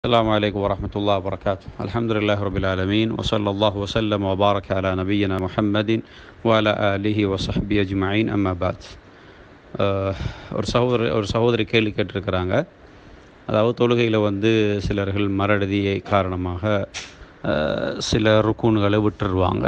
السلام عليكم ورحمة الله وبركاته الحمد لله رب العالمين وصلى الله وسلم وبارك على نبينا محمد وعلى آله وصحبه أجمعين أما بعد அஹ், ஒரு சகோதரி ஒரு சகோதரி கேள்வி கேட்டிருக்கிறாங்க அதாவது தொழுகையில் வந்து சிலர்கள் மறதியை காரணமாக அஹ், சில ருக்கூன்களை விட்டுருவாங்க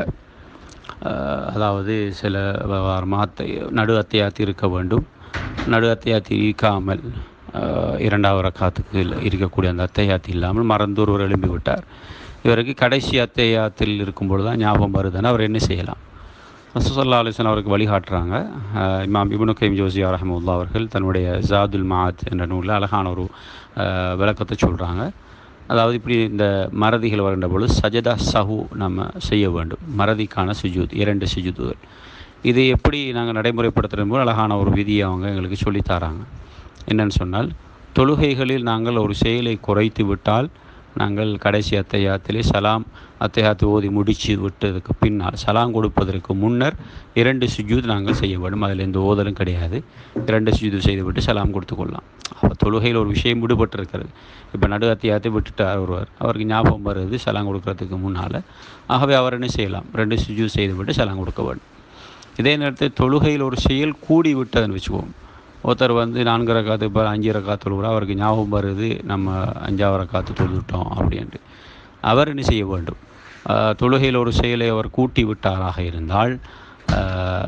அஹ், அதாவது சில மாத்தை நடு அத்தையாத்தி இருக்க வேண்டும் நடு அத்தையாத்தி இருக்காமல் அஹ், இரண்டாவது ரக்காத்துக்கு இருக்கக்கூடிய அந்த அத்தையாத்தி இல்லாமல் மறந்து ஒருவர் எழும்பி விட்டார் இவருக்கு கடைசி அத்தையாத்தில் இருக்கும்பொழுது தான் ஞாபகம் வருதுன்னு அவர் என்ன செய்யலாம் ரசூசல்லா அலிஸ்லாம் அவருக்கு வழிகாட்டுறாங்க அஹ், இமாம் இப்னு கைம் ஜோசியா ரஹமுல்லா அவர்கள் தன்னுடைய ஜாதுல் மாத் என்ற நூலில் அழகான ஒரு அஹ், விளக்கத்தை சொல்கிறாங்க அதாவது இப்படி இந்த மறதிகள் வருகின்ற பொழுது சஜதா சஹு நம்ம செய்ய வேண்டும் மறதிக்கான சுஜூத் இரண்டு சுஜூதுகள் இது எப்படி நாங்கள் நடைமுறைப்படுத்துகிற போது அழகான ஒரு விதியை அவங்க எங்களுக்கு சொல்லித் தராங்க என்னன்னு சொன்னால் தொழுகைகளில் நாங்கள் ஒரு செயலை குறைத்து விட்டால் நாங்கள் கடைசி அத்தையாத்திலே சலாம் அத்தையாத்து ஓதி முடித்து விட்டதுக்கு பின்னால் சலாம் கொடுப்பதற்கு முன்னர் இரண்டு சுஜூத் நாங்கள் செய்ய வேண்டும் அதில் எந்த ஓதலும் கிடையாது இரண்டு சுஜூத் செய்துவிட்டு சலாம் கொடுத்து கொள்ளலாம் அப்போ தொழுகையில் ஒரு விஷயம் விடுபட்டிருக்கிறது இப்போ நடு அத்தியாயத்தை விட்டுட்டார் ஒருவர் அவருக்கு ஞாபகம் வருது சலாம் கொடுக்கறதுக்கு முன்னால் ஆகவே அவர் என்ன செய்யலாம் ரெண்டு சுஜூத் செய்துவிட்டு சலாம் கொடுக்க வேண்டும் இதே நேரத்தில் தொழுகையில் ஒரு செயல் கூடி விட்டதுன்னு வச்சுக்குவோம் ஒருத்தர் வந்து நான்கு ரக்காத்து இப்போ அஞ்சு ரக்காத்து தொழுகிறா அவருக்கு ஞாபகம் வருது நம்ம அஞ்சாவது ரக்காத்து தொழுதுட்டோம் அப்படின்ட்டு அவர் என்ன செய்ய வேண்டும் ஆஹ் தொழுகையில் ஒரு செயலை அவர் கூட்டி விட்டாராக இருந்தால் ஆஹ்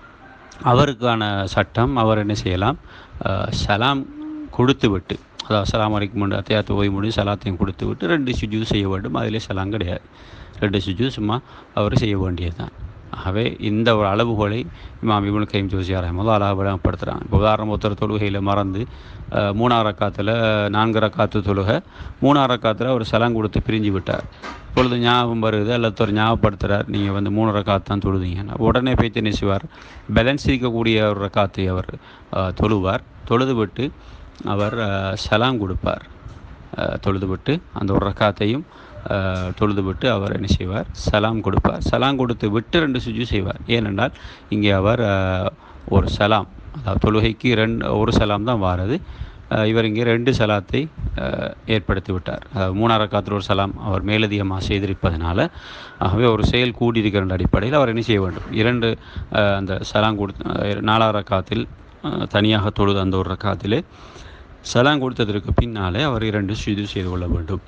அவருக்கான சட்டம் அவர் என்ன செய்யலாம் ஆஹ் சலாம் கொடுத்து விட்டு அதாவது சலாம் அலைக்கும் முன்னாடி அத்தையாத்து ஓய் முடிஞ்சு சலாத்தையும் கொடுத்து விட்டு ரெண்டு சுஜூ செய்ய வேண்டும் அதிலே சலாம் கிடையாது ரெண்டு சுஜூ சும்மா அவர் செய்ய வேண்டியது தான் ஆகவே இந்த ஒரு அளவுகோலை இமாம் இபுல் கைம் ஜோசியார் அஹமது அழகாக விளங்கப்படுத்துகிறாங்க இப்போ உதாரணம் ஒருத்தர் தொழுகையில் மறந்து அஹ், மூணாம் ரக்காத்தில் நான்கு ரக்காத்து தொழுகை மூணாம் ரக்காத்தில் அவர் சலாம் கொடுத்து பிரிஞ்சு விட்டார் இப்பொழுது ஞாபகம் வருது அல்லது ஒரு ஞாபகப்படுத்துகிறார் நீங்கள் வந்து மூணு ரக்காத்து தான் தொழுதீங்க உடனே போய் என்ன செய்வார் பேலன்ஸ் இருக்கக்கூடிய ஒரு ரக்காத்தை அவர் அஹ், தொழுவார் தொழுது விட்டு அவர் அஹ், சலாம் கொடுப்பார் அஹ், தொழுது விட்டு அந்த ஒரு ரக்காத்தையும் அஹ், தொழுது விட்டு அவர் என்ன செய்வார் சலாம் கொடுப்பார் சலாம் கொடுத்து விட்டு ரெண்டு சுஜு செய்வார் ஏனென்றால் இங்கே அவர் அஹ், ஒரு சலாம் அதாவது தொழுகைக்கு ரெண்டு ஒரு சலாம் தான் வாரது அஹ், இவர் இங்கே ரெண்டு சலாத்தை அஹ், ஏற்படுத்தி விட்டார் அதாவது மூணாம் ரக்காத்தில் ஒரு சலாம் அவர் மேலதிகமாக செய்திருப்பதனால ஆகவே ஒரு செயல் கூடியிருக்கிற அடிப்படையில் அவர் என்ன செய்ய வேண்டும் இரண்டு அஹ், அந்த சலாம் கொடுத்து அஹ், நாலாம் ரக்காத்தில் அஹ், தனியாக தொழுது அந்த ஒரு ரக்காத்திலே சலாம் கொடுத்ததற்கு பின்னாலே அவர் இரண்டு சுஜு செய்து கொள்ள வேண்டும்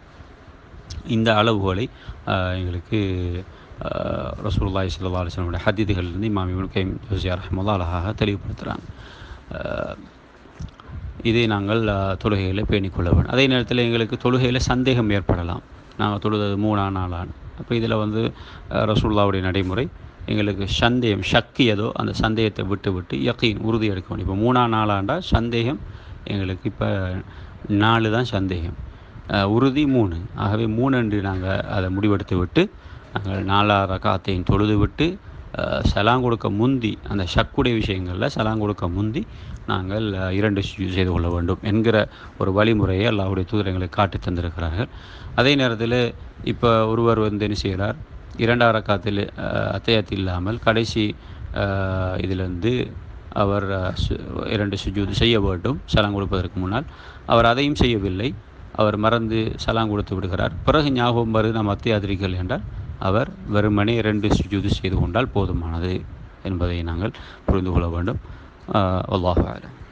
இந்த அளவுகோலை ஆஹ், எங்களுக்கு ரசூலுல்லாஹி ஸல்லல்லாஹு அலைஹி வஸல்லம் ஹதீதுகளிலிருந்து இமாம் இப்னு கைம் ஜோசியா ரஹ்மத்துல்லாஹி அழகாக தெளிவுபடுத்துகிறாங்க ஆஹ், இதை நாங்கள் ஆஹ், தொழுகைகளை பேணிக்கொள்ள வேண்டும் அதே நேரத்தில் எங்களுக்கு தொழுகையில் சந்தேகம் ஏற்படலாம் நாங்கள் தொழுது மூணா நாளான் அப்போ இதில் வந்து ஆஹ், ரசூலுல்லாவுடைய நடைமுறை எங்களுக்கு சந்தேகம் சக்தி ஏதோ அந்த சந்தேகத்தை விட்டு விட்டு யக்கீன் உறுதி எடுக்க வேண்டும் இப்போ மூணா நாளாண்டா சந்தேகம் எங்களுக்கு இப்போ நாலு தான் சந்தேகம் அஹ் உறுதி மூணு ஆகவே மூணு என்று நாங்கள் அதை முடிவெடுத்து விட்டு நாங்கள் நாலாவது ரகாத்தையும் தொழுது விட்டு அஹ் சலாம் கொடுக்க முந்தி அந்த ஷக்குடைய விஷயங்களில் சலாம் கொடுக்க முந்தி நாங்கள் அஹ், இரண்டு சுஜூத் செய்து கொள்ள வேண்டும் என்கிற ஒரு வழிமுறையை அல்லாஹ்வுடைய தூதர் எங்களுக்கு காட்டி தந்திருக்கிறார்கள் அதே நேரத்தில் இப்போ ஒருவர் வந்து என்ன செய்கிறார் இரண்டாவது ரக்காத்தில் அத்தையாத்து இல்லாமல் கடைசி அஹ், இதிலிருந்து அவர் அஹ், சு- இரண்டு சுஜூது செய்ய வேண்டும் சலாம் கொடுப்பதற்கு முன்னால் அவர் அதையும் செய்யவில்லை அவர் மறந்து சலாம் கொடுத்து விடுகிறார் பிறகு ஞாபகம் வருது நாம் அத்தியாதிரிகள் என்றால் அவர் வெறுமனே இரண்டு சுஜூது செய்து கொண்டால் போதுமானது என்பதை நாங்கள் புரிந்து கொள்ள வேண்டும் அல்லாஹ் ஆலம்